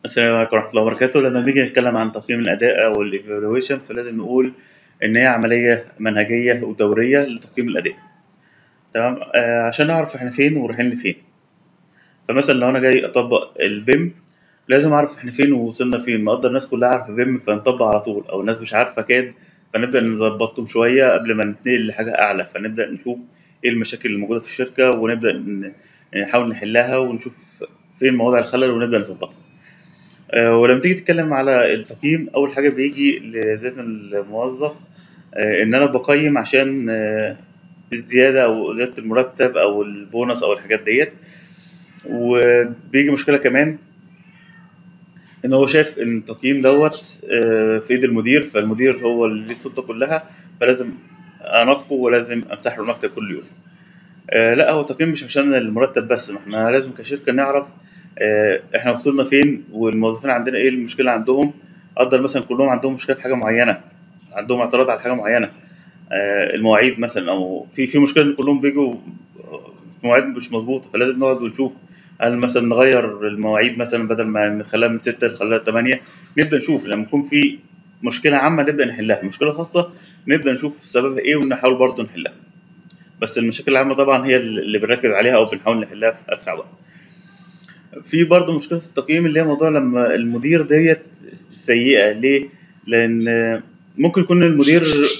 السلام عليكم ورحمة الله وبركاته لما بنيجي نتكلم عن تقييم الأداء أو الإيفالويشن فلازم نقول إن هي عملية منهجية ودورية لتقييم الأداء تمام آه عشان نعرف إحنا فين ورايحين لفين فمثلا لو أنا جاي أطبق البيم لازم أعرف إحنا فين ووصلنا فين مقدر الناس كلها عارفة بيم فنطبق على طول أو الناس مش عارفة كاد فنبدأ نظبطهم شوية قبل ما ننتقل لحاجة أعلى فنبدأ نشوف إيه المشاكل اللي موجودة في الشركة ونبدأ ن- نحاول نحلها ونشوف فين مواضع الخلل ونبدأ نظبطها. آه، ولما تيجي تتكلم على التقييم اول حاجه بيجي لذات الموظف آه، ان انا بقيم عشان آه، الزياده او زياده المرتب او البونص او الحاجات ديت وبيجي مشكله كمان ان هو شايف ان التقييم دوت آه، في ايد المدير فالمدير هو اللي ليه السلطه كلها فلازم انافقه ولازم امسح له المكتب كل يوم آه، لا هو التقييم مش عشان المرتب بس ما احنا لازم كشركه نعرف آه، احنا وصلنا فين والموظفين عندنا ايه المشكله عندهم قدر مثلا كلهم عندهم مشكله في حاجه معينه عندهم اعتراض على حاجه معينه آه، المواعيد مثلا او في في مشكله ان كلهم بيجوا في مواعيد مش مظبوطه فلازم نقعد ونشوف هل مثلا نغير المواعيد مثلا بدل ما نخليها من 6 نخليها 8 نبدا نشوف لما يكون في مشكله عامه نبدا نحلها مشكله خاصه نبدا نشوف سببها ايه ونحاول برضه نحلها بس المشاكل العامه طبعا هي اللي بنركز عليها او بنحاول نحلها في اسرع وقت في برضه مشكله في التقييم اللي هي موضوع لما المدير ديت سيئه ليه لان ممكن يكون المدير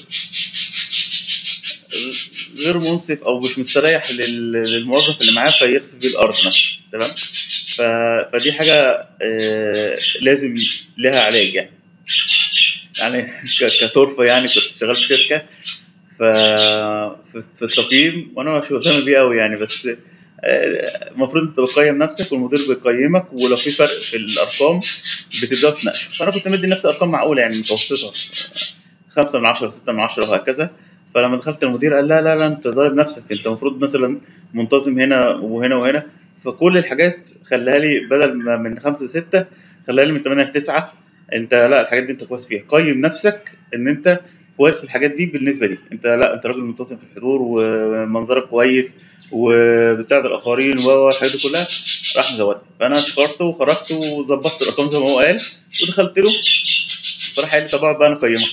غير منصف او مش مستريح لل- للموظف اللي معاه فيخسف بيه الارض مثلا تمام ف... فدي حاجه آه، لازم لها علاج يعني يعني ك- كطرفه يعني كنت شغال في شركه ف في في التقييم وانا مش مهتم بيه قوي يعني بس آه، المفروض انت بتقيم نفسك والمدير بيقيمك ولو في فرق في الارقام بتبداوا تناقشوا فانا كنت مدي نفسي ارقام معقوله يعني متوسطه خمسة من عشرة ستة من عشرة وهكذا فلما دخلت المدير قال لا لا لا انت ظالم نفسك انت المفروض مثلا منتظم هنا وهنا وهنا فكل الحاجات خلاها لي بدل ما من خمسة لستة خلاها لي من ثمانية لتسعة انت لا الحاجات دي انت كويس فيها قيم نفسك ان انت كويس في الحاجات دي بالنسبة لي انت لا انت راجل منتظم في الحضور ومنظرك كويس وبتساعد الاخرين والحاجات دي كلها راح مزودها فانا شكرته وخرجت وظبطت الارقام زي ما هو قال ودخلت له فراح قال لي طب اقعد بقى انا اقيمك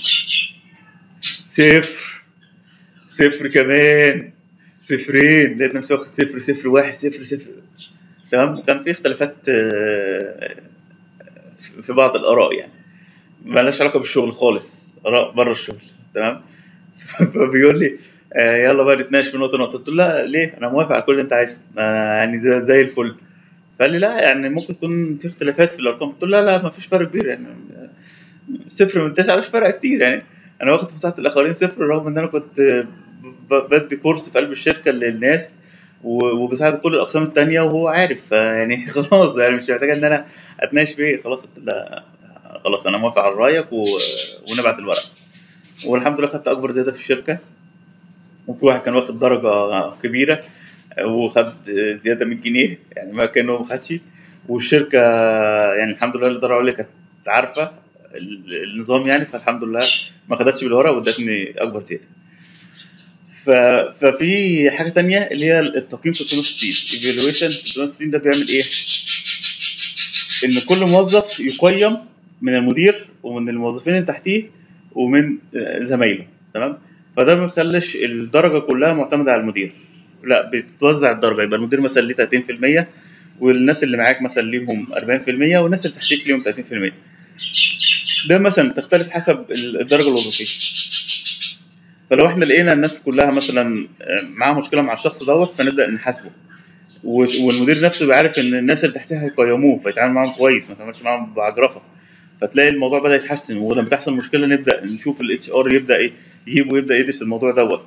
صفر صفر كمان صفرين لقيت نفسي واخد صفر صفر واحد صفر صفر تمام كان في اختلافات آه، في بعض الاراء يعني مالهاش علاقه بالشغل خالص اراء بره الشغل تمام فبيقول لي آه، يلا بقى نتناقش في نقطه نقطه قلت له لا ليه انا موافق على كل اللي انت عايزه آه، يعني زي, زي الفل فقال لي لا يعني ممكن يكون في اختلافات في الارقام قلت له لا لا ما فيش فرق كبير يعني آه، صفر من تسعه مش فرق كتير يعني انا واخد في مساحه الاخرين صفر رغم ان انا كنت آه، ب- بدي كورس في قلب الشركه للناس و- وبساعد كل الاقسام التانية وهو عارف يعني خلاص يعني مش محتاج ان انا اتناقش فيه خلاص قلت له خلاص انا موافق على رايك و... ونبعت الورق والحمد لله خدت اكبر زياده في الشركه وفي واحد كان واخد درجه كبيره وخد زياده 100 جنيه يعني ما كانه ما خدش والشركه يعني الحمد لله الاداره العليا كانت عارفه ال- النظام يعني فالحمد لله ما خدتش بالورق وادتني اكبر زياده ف... ففي حاجه تانية اللي هي التقييم 360 ايفالويشن 360 ده بيعمل ايه؟ ان كل موظف يقيم من المدير ومن الموظفين اللي تحتيه ومن آه، زمايله تمام فده ما بيخليش الدرجه كلها معتمده على المدير لا بتوزع الدرجه يبقى المدير مثلا ليه 30% والناس اللي معاك مثلا ليهم 40% والناس اللي تحتيك ليهم 30% ده مثلا تختلف حسب الدرجه الوظيفيه فلو احنا لقينا الناس كلها مثلا آه، معاها مشكله مع الشخص دوت فنبدا نحاسبه و- والمدير نفسه يبقى عارف ان الناس اللي تحتها هيقيموه فيتعامل معاهم كويس ما يتعاملش معاهم بعجرفه فتلاقي الموضوع بدا يتحسن ولما تحصل مشكله نبدا نشوف الاتش ار يبدا ايه يجيب ويبدا يدرس الموضوع دوت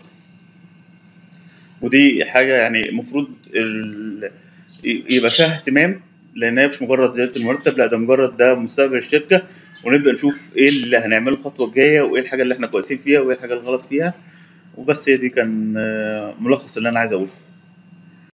ودي حاجه يعني المفروض ال... يبقى فيها اهتمام لان هي مش مجرد زياده المرتب لا ده مجرد ده مستقبل الشركه ونبدا نشوف ايه اللي هنعمله الخطوه الجايه وايه الحاجه اللي احنا كويسين فيها وايه الحاجه الغلط فيها وبس هي دي كان آه، ملخص اللي انا عايز اقوله